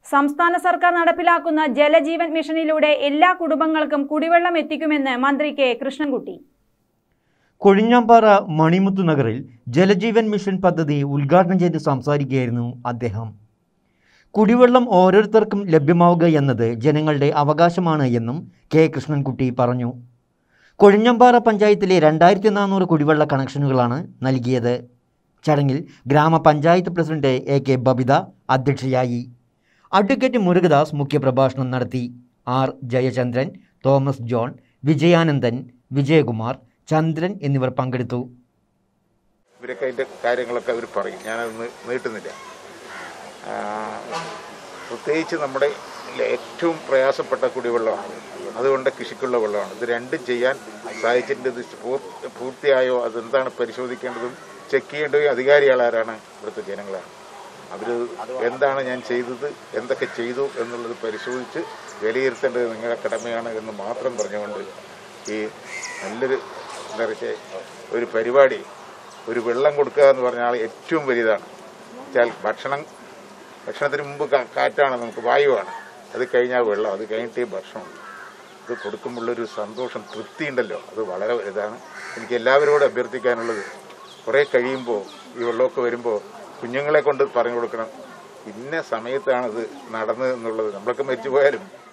സംസ്ഥാന സർക്കാർ നടപ്പിലാക്കുന്ന ജലജീവൻ മിഷനിലൂടെ എല്ലാ കുടുംബങ്ങൾക്കും കുടിവെള്ളം എത്തിക്കുമെന്ന് മന്ത്രി കെ കൃഷ്ണൻകുട്ടി കൊഴിഞ്ഞാമ്പാറ മണിമുത്ത് നഗറിൽ ജലജീവൻ മിഷൻ പദ്ധതി ഉദ്ഘാടനം ചെയ്ത് സംസാരിക്കുകയായിരുന്നു അദ്ദേഹം കുടിവെള്ളം ഓരോരുത്തർക്കും ലഭ്യമാവുക എന്നത് ജനങ്ങളുടെ അവകാശമാണ് എന്നും കെ കൃഷ്ണൻകുട്ടി പറഞ്ഞു കൊഴിഞ്ഞമ്പാറ പഞ്ചായത്തിലെ രണ്ടായിരത്തി നാനൂറ് കുടിവെള്ള കണക്ഷനുകളാണ് നൽകിയത് ചടങ്ങിൽ ഗ്രാമപഞ്ചായത്ത് പ്രസിഡന്റ് എ കെ ബബിത അധ്യക്ഷയായി അഡ്വക്കേറ്റ് മുരുകദാസ് മുഖ്യപ്രഭാഷണം നടത്തി R Jayachandran Thomas John Vijayanandan Vijayakumar Chandran എന്നിവർ പങ്കെടുത്തു ഇവരൊക്കെ അതിൻ്റെ കാര്യങ്ങളൊക്കെ അവർ പറയും ഞാനത് നീ- നീട്ടുന്നില്ല ആ, പ്രത്യേകിച്ച് നമ്മുടെ ഏറ്റവും പ്രയാസപ്പെട്ട കുടിവെള്ളമാണ് അതുകൊണ്ട് കൃഷിക്കുള്ള വെള്ളമാണ് ഇത് രണ്ടും ചെയ്യാൻ സാധിച്ചിട്ടുണ്ട് ഇത് പൂർ- പൂർത്തിയായോ അതെന്താണ് പരിശോധിക്കേണ്ടതും ചെക്ക് ചെയ്യേണ്ടതും അധികാരികളാരാണ് ഇവിടുത്തെ ജനങ്ങളാണ് അവർ എന്താണ് ഞാൻ ചെയ്തത് എന്തൊക്കെ ചെയ്തു എന്നുള്ളത് പരിശോധിച്ച് വിലയിരുത്തേണ്ടത് നിങ്ങളുടെ കടമയാണ് എന്ന് മാത്രം പറഞ്ഞുകൊണ്ട് ഈ നല്ലൊരു എന്താ പറയുക ഒരു പരിപാടി ഒരു വെള്ളം കൊടുക്കുക എന്ന് പറഞ്ഞാൽ ഏറ്റവും വലുതാണ് വെച്ചാൽ ഭക്ഷണം ഭക്ഷണത്തിന് മുമ്പ് കാ- കാറ്റാണ് നമുക്ക് വായുവാണ് അത് കഴിഞ്ഞാൽ വെള്ളം അത് കഴിഞ്ഞിട്ടേ ഭക്ഷണം ഇത് കൊടുക്കുമ്പോഴുള്ളൊരു സന്തോഷം തൃപ്തി ഉണ്ടല്ലോ അത് വളരെ വലുതാണ് എനിക്ക് എല്ലാവരോടും അഭ്യർത്ഥിക്കാനുള്ളത് കുറേ കഴിയുമ്പോൾ ഈ വെള്ളമൊക്കെ വരുമ്പോൾ കുഞ്ഞുങ്ങളെ കൊണ്ട് പറഞ്ഞു കൊടുക്കണം ഇന്ന സമയത്താണ് ഇത് നടന്നത് എന്നുള്ളത് നമ്മളൊക്കെ മരിച്ചു പോയാലും